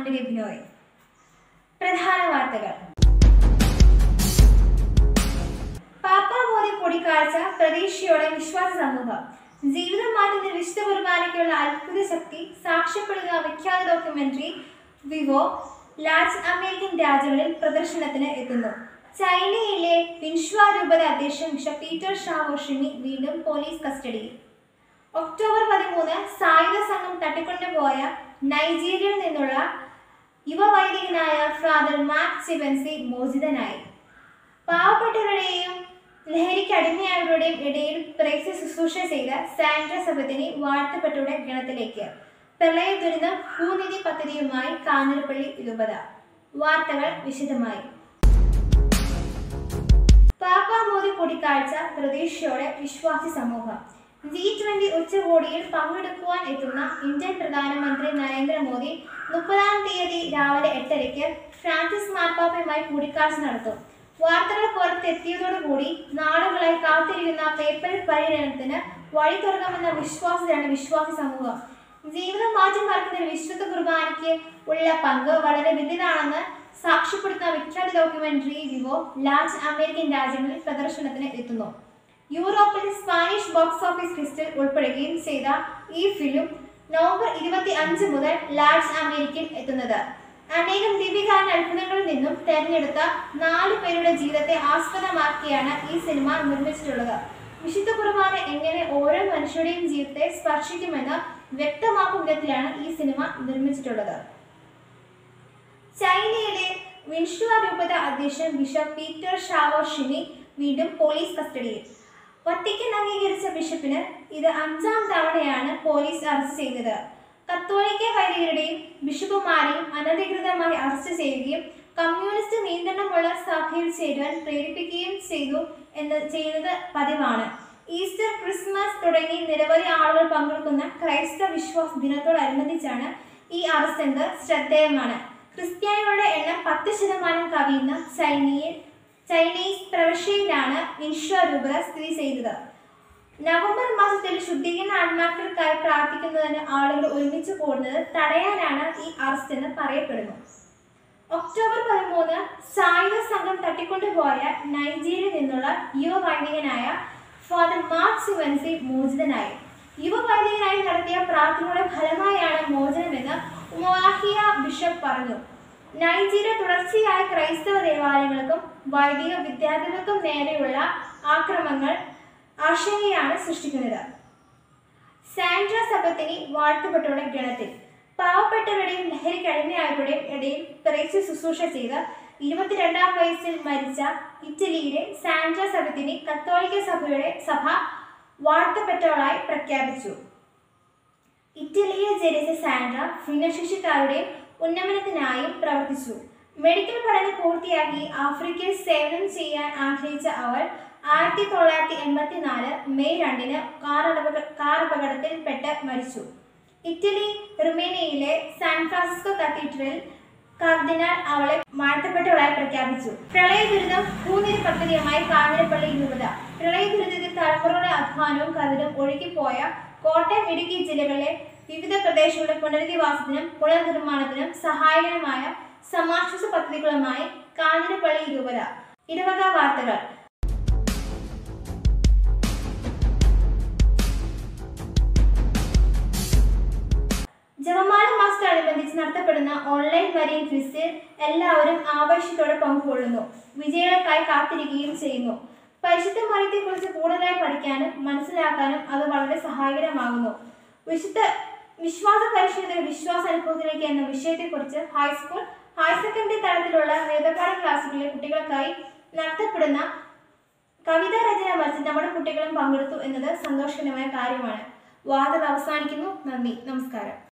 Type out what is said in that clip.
അഞ്ജലി ബിനോയ് പ്രധാന വാർത്തകൾ പാപ്പാമോദി കൂടിക്കാഴ്ച പ്രതീക്ഷയോടെ വിശ്വാസ സമൂഹം ജീവിതം മാറ്റുന്ന വിശുദ്ധ കുർബാനയ്ക്കുള്ള അത്ഭുത ശക്തി സാക്ഷ്യപ്പെടുന്ന വിഖ്യാത ഡോക്യുമെന്ററി വിവോ ലാറ്റിൻ അമേരിക്കൻ രാജ്യങ്ങളിൽ പ്രദർശനത്തിന് എത്തുന്നു ചൈനയിലെ വിൻഷ്വ രൂപത അധ്യക്ഷൻ ബിഷപ്പ് പീറ്റർ ഷാവോഷിമി വീണ്ടും പോലീസ് കസ്റ്റഡിയിൽ ഒക്ടോബർ പതിമൂന്ന് സായുധ സംഘം തട്ടിക്കൊണ്ടുപോയ നൈജീരിയയിൽ നിന്നുള്ള യുവവൈദികനായ ഫാദർ മാക് ചിവൻസി മോചിതനായി പാവപ്പെട്ടവരുടെയും ലഹരിക്ക് അടിമയായവരുടെയും ഇടയിൽ പ്രേക്ഷ്യ ശുശ്രൂഷ ചെയ്ത സാൻഡ്ര സബത്തിനെ വാഴ്ത്തപ്പെട്ടവരുടെ ഗണത്തിലേക്ക് പ്രളയ ദുരിതം ഭൂനിധി പദ്ധതിയുമായി കാഞ്ഞിരപ്പള്ളി രൂപത വാർത്തകൾ വിശദമായി പാപ്പാമോദി കൂടിക്കാഴ്ച പ്രതീക്ഷയോടെ വിശ്വാസി സമൂഹം ജി ട്വന്റി ഉച്ചകോടിയിൽ പങ്കെടുക്കുവാൻ എത്തുന്ന ഇന്ത്യൻ പ്രധാനമന്ത്രി നരേന്ദ്രമോദി മുപ്പതാം തീയതി രാവിലെ എട്ടരയ്ക്ക് ഫ്രാൻസിസ് മാർപ്പാപ്പയുമായി കൂടിക്കാഴ്ച നടത്തും വാർത്തകൾ പുറത്തെത്തിയതോടുകൂടി നാളുകളായി കാത്തിരിക്കുന്ന പേപ്പർ പര്യടനത്തിന് വഴി തുറക്കാമെന്ന വിശ്വാസത്തിലാണ് വിശ്വാസി സമൂഹം ജീവിതം മാറ്റി മറിക്കുന്ന വിശുദ്ധ കുർബാനയ്ക്ക് ഉള്ള പങ്ക് വളരെ വലുതാണെന്ന് സാക്ഷ്യപ്പെടുത്തുന്ന വിഖ്യാത ഡോക്യുമെന്ററി വിവോ ലാറ്റിൻ അമേരിക്കൻ രാജ്യങ്ങളിൽ പ്രദർശനത്തിന് എത്തുന്നു യൂറോപ്പിൽ സ്പാനിഷ് ബോക്സ് ഓഫീസ് ലിസ്റ്റിൽ ഉൾപ്പെടുകയും ചെയ്ത ഈ ഫിലിം നവംബർ ഇരുപത്തി അഞ്ച് മുതൽ ലാറ്റിൻ അമേരിക്കയിൽ എത്തുന്നത് അനേകം ദീപികാരൻ അത്ഭുതങ്ങളിൽ നിന്നും തെരഞ്ഞെടുത്ത നാല് പേരുടെ ജീവിതത്തെ ആസ്പദമാക്കിയാണ് ഈ സിനിമ നിർമ്മിച്ചിട്ടുള്ളത് വിശുദ്ധ കുർബാന എങ്ങനെ ഓരോ മനുഷ്യരുടെയും ജീവിതത്തെ സ്പർശിക്കുമെന്ന് വ്യക്തമാക്കും വിധത്തിലാണ് ഈ സിനിമ നിർമ്മിച്ചിട്ടുള്ളത് ചൈനയിലെ വിൻഷുവ രൂപത അധ്യക്ഷൻ ബിഷപ്പ് പീറ്റർ ഷാവോ ഷിമി വീണ്ടും പോലീസ് കസ്റ്റഡിയിൽ വത്തിക്കൻ അംഗീകരിച്ച ബിഷപ്പിന് ഇത് അഞ്ചാം തവണയാണ് പോലീസ് അറസ്റ്റ് ചെയ്തത് കത്തോലിക്ക വൈദികരുടെയും ബിഷപ്പുമാരെയും അനധികൃതമായി അറസ്റ്റ് ചെയ്യുകയും കമ്മ്യൂണിസ്റ്റ് നിയന്ത്രണമുള്ള സഭയിൽ ചേരുവാൻ പ്രേരിപ്പിക്കുകയും ചെയ്തു എന്ന് ചെയ്യുന്നത് പതിവാണ് ഈസ്റ്റർ ക്രിസ്മസ് തുടങ്ങി നിരവധി ആളുകൾ പങ്കെടുക്കുന്ന ക്രൈസ്തവ വിശ്വാസ ദിനത്തോടനുബന്ധിച്ചാണ് ഈ അറസ്റ്റ് എന്നത് ശ്രദ്ധേയമാണ് ക്രിസ്ത്യാനികളുടെ എണ്ണം പത്ത് ശതമാനം കവിയുന്ന ചൈനയിൽ ചൈനീസ് പ്രവിശ്യയിലാണ് വിശ്വ രൂപത സ്ഥിതി ചെയ്തത് നവംബർ മാസത്തിൽ ശുദ്ധീകരണ ആത്മാക്കൾക്കായി പ്രാർത്ഥിക്കുന്നതിന് ആളുകൾ ഒരുമിച്ച് കൂടുന്നത് തടയാനാണ് ഈ അറസ്റ്റ് എന്ന് പറയപ്പെടുന്നു ഒക്ടോബർ പതിമൂന്ന് സായുധ സംഘം തട്ടിക്കൊണ്ടുപോയ നൈജീരിയയിൽ നിന്നുള്ള യുവ വൈദികനായ ഫാദർ മാർക്ക് സിവൻസി മോചിതനായി യുവ വൈദികനായി നടത്തിയ പ്രാർത്ഥനയുടെ ഫലമായാണ് മോചനമെന്ന് മൊഹാഹിയ ബിഷപ്പ് പറഞ്ഞു നൈജീരിയ തുടർച്ചയായ ക്രൈസ്തവ ദേവാലയങ്ങൾക്കും വൈദിക വിദ്യാർത്ഥികൾക്കും നേരെയുള്ള ആക്രമങ്ങൾ ആശങ്കയാണ് സൃഷ്ടിക്കുന്നത് സാൻഡ്ര സബത്തിനി വാഴ്ത്തപ്പെട്ടവരുടെ ഗണത്തിൽ പാവപ്പെട്ടവരുടെയും ലഹരിക്ക് അടിമയായവരുടെയും ഇടയിൽ പ്രേക്ഷ്യ ശുശ്രൂഷ ചെയ്ത് ഇരുപത്തിരണ്ടാം വയസ്സിൽ മരിച്ച ഇറ്റലിയിലെ സാൻഡ്ര സബത്തിനി കത്തോലിക്ക സഭയുടെ സഭ വാഴ്ത്തപ്പെട്ടവളായി പ്രഖ്യാപിച്ചു ഇറ്റലിയിൽ ജനിച്ച സാൻഡ്ര ഭിന്നശേഷിക്കാരുടെയും ഉന്നമനത്തിനായും പ്രവർത്തിച്ചു മെഡിക്കൽ പഠനം പൂർത്തിയാക്കി ആഫ്രിക്കയിൽ സേവനം ചെയ്യാൻ ആഗ്രഹിച്ച അവൾ ആയിരത്തി തൊള്ളായിരത്തി എൺപത്തിനാല് മെയ് രണ്ടിന് കാർ അപക കാർ അപകടത്തിൽപ്പെട്ട് മരിച്ചു ഇറ്റലി റുമേനിയയിലെ സാൻ ഫ്രാൻസിസ്കോ കത്തീഡ്രൽ കർദിനാൾ അവളെ വാഴ്ത്തപ്പെട്ടവളായി പ്രഖ്യാപിച്ചു പ്രളയ ദുരിതം ഭൂനിധി പദ്ധതിയുമായി കാഞ്ഞിരപ്പള്ളി രൂപത പ്രളയ ദുരിതത്തിൽ തലമുറകളുടെ അധ്വാനവും കരുതും ഒഴുകിപ്പോയ കോട്ടയം ഇടുക്കി ജില്ലകളിലെ വിവിധ പ്രദേശങ്ങളുടെ പുനരധിവാസത്തിനും പുനർനിർമ്മാണത്തിനും സഹായകരമായ സമാശ്വാസ പദ്ധതികളുമായി കാഞ്ഞിരപ്പള്ളി രൂപത ഇടവക വാർത്തകൾ ജപമാല മാസത്തോടനുബന്ധിച്ച് നടത്തപ്പെടുന്ന ഓൺലൈൻ വരിയും ക്വിസിൽ എല്ലാവരും ആവേശത്തോടെ പങ്കുകൊള്ളുന്നു വിജയികൾക്കായി കാത്തിരിക്കുകയും ചെയ്യുന്നു പരിശുദ്ധ മറിയത്തെക്കുറിച്ച് കൂടുതലായി പഠിക്കാനും മനസ്സിലാക്കാനും അത് വളരെ സഹായകരമാകുന്നു വിശുദ്ധ വിശ്വാസ പരിശീലന വിശ്വാസ അനുഭവത്തിലേക്ക് എന്ന വിഷയത്തെക്കുറിച്ച് ഹൈസ്കൂൾ ഹയർ സെക്കൻഡറി തലത്തിലുള്ള വേദപാഠ ക്ലാസ്സുകളിലെ കുട്ടികൾക്കായി നടത്തപ്പെടുന്ന കവിതാ രചന മത്സരം നമ്മുടെ കുട്ടികളും പങ്കെടുത്തു എന്നത് സന്തോഷകരമായ കാര്യമാണ് വാദം അവസാനിക്കുന്നു നന്ദി നമസ്കാരം